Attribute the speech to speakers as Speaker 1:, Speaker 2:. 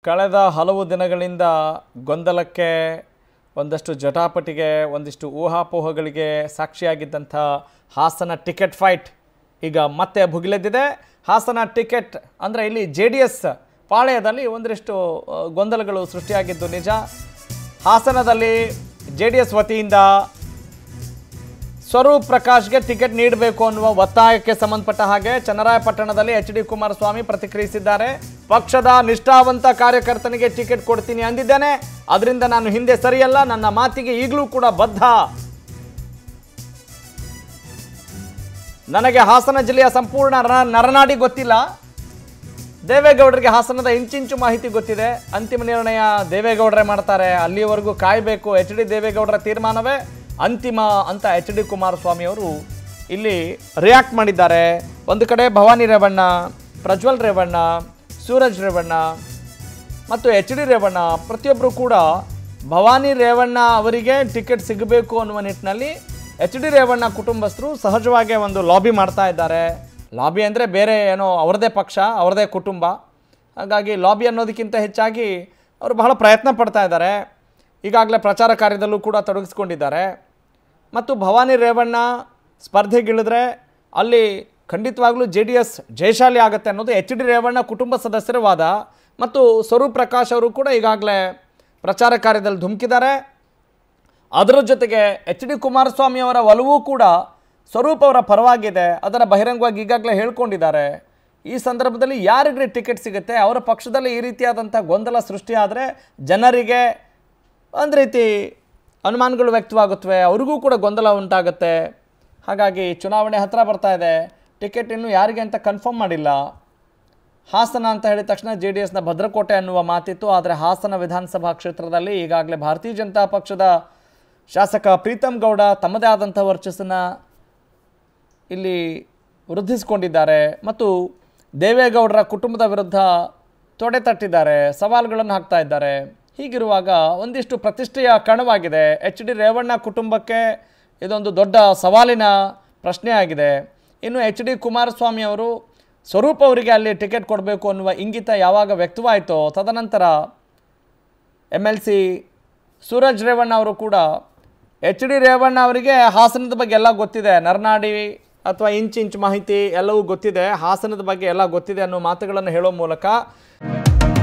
Speaker 1: ಕಳೆದ ಹಲವು ದಿನಗಳಿಂದ ಗೊಂದಲಕ್ಕೆ ಒಂದಷ್ಟು ಜಟಾಪಟಿಗೆ ಒಂದಿಷ್ಟು ಊಹಾಪೋಹಗಳಿಗೆ ಸಾಕ್ಷಿಯಾಗಿದ್ದಂಥ ಹಾಸನ ಟಿಕೆಟ್ ಫೈಟ್ ಈಗ ಮತ್ತೆ ಭುಗಿಲೆದ್ದಿದೆ ಹಾಸನ ಟಿಕೆಟ್ ಅಂದರೆ ಇಲ್ಲಿ ಜೆ ಡಿ ಎಸ್ ಪಾಳೆಯದಲ್ಲಿ ಒಂದಿಷ್ಟು ಆ, ಗೊಂದಲಗಳು ಸೃಷ್ಟಿಯಾಗಿದ್ದು ನಿಜ ಹಾಸನದಲ್ಲಿ ಜೆ ಡಿ ಎಸ್ ವತಿಯಿಂದ ಸ್ವರೂಪ್ ಪ್ರಕಾಶ್ಗೆ ಟಿಕೆಟ್ ನೀಡಬೇಕು ಅನ್ನುವ ಒತ್ತಾಯಕ್ಕೆ ಸಂಬಂಧಪಟ್ಟ ಹಾಗೆ ಚನ್ನರಾಯಪಟ್ಟಣದಲ್ಲಿ ಎಚ್ ಡಿ ಕುಮಾರಸ್ವಾಮಿ ಪ್ರತಿಕ್ರಿಯಿಸಿದ್ದಾರೆ ಪಕ್ಷದ ನಿಷ್ಠಾವಂತ ಕಾರ್ಯಕರ್ತನಿಗೆ ಟಿಕೆಟ್ ಕೊಡ್ತೀನಿ ಅಂದಿದ್ದೇನೆ ಅದರಿಂದ ನಾನು ಹಿಂದೆ ಸರಿಯಲ್ಲ ನನ್ನ ಮಾತಿಗೆ ಈಗಲೂ ಕೂಡ ಬದ್ಧ ನನಗೆ ಹಾಸನ ಜಿಲ್ಲೆಯ ಸಂಪೂರ್ಣ ನರ- ನರನಾಡಿ ಗೊತ್ತಿಲ್ಲ ದೇವೇಗೌಡರಿಗೆ ಹಾಸನದ ಇಂಚಿಂಚು ಮಾಹಿತಿ ಗೊತ್ತಿದೆ ಅಂತಿಮ ನಿರ್ಣಯ ದೇವೇಗೌಡರೇ ಮಾಡ್ತಾರೆ ಅಲ್ಲಿಯವರೆಗೂ ಕಾಯಬೇಕು ಎಚ್ ಡಿ ದೇವೇಗೌಡರ ತೀರ್ಮಾನವೇ ಅಂತಿಮ ಅಂತ ಎಚ್ ಡಿ ಕುಮಾರಸ್ವಾಮಿ ಅವರು ಇಲ್ಲಿ ರಿಯಾಕ್ಟ್ ಮಾಡಿದ್ದಾರೆ ಒಂದು ಕಡೆ ಭವಾನಿ ರೇವಣ್ಣ ಪ್ರಜ್ವಲ್ ರೇವಣ್ಣ ಸೂರಜ್ ರೇವಣ್ಣ ಮತ್ತು ಎಚ್ ಡಿ ರೇವಣ್ಣ ಪ್ರತಿಯೊಬ್ಬರು ಕೂಡ ಭವಾನಿ ರೇವಣ್ಣ ಅವರಿಗೆ ಟಿಕೆಟ್ ಸಿಗಬೇಕು ಅನ್ನುವ ನಿಟ್ಟಿನಲ್ಲಿ ಎಚ್ ಡಿ ರೇವಣ್ಣ ಕುಟುಂಬಸ್ಥರು ಸಹಜವಾಗಿ ಒಂದು ಲಾಬಿ ಮಾಡ್ತಾ ಇದ್ದಾರೆ ಲಾಬಿ ಅಂದರೆ ಬೇರೆ ಏನೋ ಅವ್ರದ್ದೇ ಪಕ್ಷ ಅವ್ರದ್ದೇ ಕುಟುಂಬ ಹಾಗಾಗಿ ಲಾಬಿ ಅನ್ನೋದಕ್ಕಿಂತ ಹೆಚ್ಚಾಗಿ ಅವರು ಬಹಳ ಪ್ರಯತ್ನ ಪಡ್ತಾ ಇದ್ದಾರೆ ಈಗಾಗಲೇ ಪ್ರಚಾರ ಕಾರ್ಯದಲ್ಲೂ ಕೂಡ ತೊಡಗಿಸ್ಕೊಂಡಿದ್ದಾರೆ ಮತ್ತು ಭವಾನಿ ರೇವಣ್ಣ ಸ್ಪರ್ಧೆಗಿಳಿದ್ರೆ ಅಲ್ಲಿ ಖಂಡಿತವಾಗ್ಲೂ ಜೆ ಡಿ ಎಸ್ ಜಯಶಾಲಿ ಆಗುತ್ತೆ ಅನ್ನೋದು ಎಚ್ ಡಿ ರೇವಣ್ಣ ಕುಟುಂಬ ಸದಸ್ಯರ ವಾದ ಮತ್ತು ಸ್ವರೂಪ್ ಪ್ರಕಾಶ್ ಅವರು ಕೂಡ ಈಗಾಗಲೇ ಪ್ರಚಾರ ಕಾರ್ಯದಲ್ಲಿ ಧುಮುಕಿದ್ದಾರೆ ಅದರ ಜೊತೆಗೆ ಎಚ್ ಡಿ ಕುಮಾರಸ್ವಾಮಿ ಅವರ ಒಲವೂ ಕೂಡ ಸ್ವರೂಪ್ ಅವರ ಪರವಾಗಿದೆ ಅದನ್ನು ಬಹಿರಂಗವಾಗಿ ಈಗಾಗಲೇ ಹೇಳ್ಕೊಂಡಿದ್ದಾರೆ ಈ ಸಂದರ್ಭದಲ್ಲಿ ಯಾರಿಗೆ ಟಿಕೆಟ್ ಸಿಗುತ್ತೆ ಅವರ ಪಕ್ಷದಲ್ಲಿ ಈ ರೀತಿಯಾದಂಥ ಗೊಂದಲ ಸೃಷ್ಟಿಯಾದರೆ ಜನರಿಗೆ ಒಂದು ರೀತಿ ಅನುಮಾನಗಳು ವ್ಯಕ್ತವಾಗುತ್ತವೆ ಅವ್ರಿಗೂ ಕೂಡ ಗೊಂದಲ ಉಂಟಾಗುತ್ತೆ ಹಾಗಾಗಿ ಚುನಾವಣೆ ಹತ್ತಿರ ಬರ್ತಾ ಇದೆ ಟಿಕೆಟ್ ಇನ್ನೂ ಯಾರಿಗೆ ಅಂತ ಕನ್ಫರ್ಮ್ ಮಾಡಿಲ್ಲ ಹಾಸನ ಅಂತ ಹೇಳಿದ ತಕ್ಷಣ ಜೆ ಡಿ ಎಸ್ನ ಭದ್ರಕೋಟೆ ಅನ್ನುವ ಮಾತಿತ್ತು ಆದರೆ ಹಾಸನ ವಿಧಾನಸಭಾ ಕ್ಷೇತ್ರದಲ್ಲಿ ಈಗಾಗಲೇ ಭಾರತೀಯ ಜನತಾ ಪಕ್ಷದ ಶಾಸಕ ಪ್ರೀತಮ್ ಗೌಡ ತಮ್ಮದೇ ಆದಂಥ ವರ್ಚಸ್ಸನ್ನು ಇಲ್ಲಿ ವೃದ್ಧಿಸಿಕೊಂಡಿದ್ದಾರೆ ಮತ್ತು ದೇವೇಗೌಡರ ಕುಟುಂಬದ ವಿರುದ್ಧ ತೊಡೆ ತಟ್ಟಿದ್ದಾರೆ ಸವಾಲುಗಳನ್ನು ಹಾಕ್ತಾ ಇದ್ದಾರೆ ಹೀಗಿರುವಾಗ ಒಂದಿಷ್ಟು ಪ್ರತಿಷ್ಠೆಯ ಕಣವಾಗಿದೆ ಎಚ್ ಡಿ ರೇವಣ್ಣ ಕುಟುಂಬಕ್ಕೆ ಇದೊಂದು ದೊಡ್ಡ ಸವಾಲಿನ ಪ್ರಶ್ನೆ ಆಗಿದೆ ಇನ್ನು ಎಚ್ ಡಿ ಕುಮಾರಸ್ವಾಮಿ ಅವರು ಸ್ವರೂಪ್ ಅವರಿಗೆ ಅಲ್ಲಿ ಟಿಕೆಟ್ ಕೊಡಬೇಕು ಅನ್ನುವ ಇಂಗಿತ ಯಾವಾಗ ವ್ಯಕ್ತವಾಯಿತೋ ತದನಂತರ M L C Suraj Revanna ಅವರು ಕೂಡ ಎಚ್ ಡಿ ರೇವಣ್ಣ ಅವರಿಗೆ ಹಾಸನದ ಬಗ್ಗೆ ಎಲ್ಲ ಗೊತ್ತಿದೆ ನರನಾಡಿ ಅಥವಾ ಇಂಚ್ ಇಂಚ್ ಮಾಹಿತಿ ಎಲ್ಲವೂ ಗೊತ್ತಿದೆ ಹಾಸನದ ಬಗ್ಗೆ ಎಲ್ಲ ಗೊತ್ತಿದೆ ಅನ್ನೋ ಮಾತುಗಳನ್ನು ಹೇಳೋ ಮೂಲಕ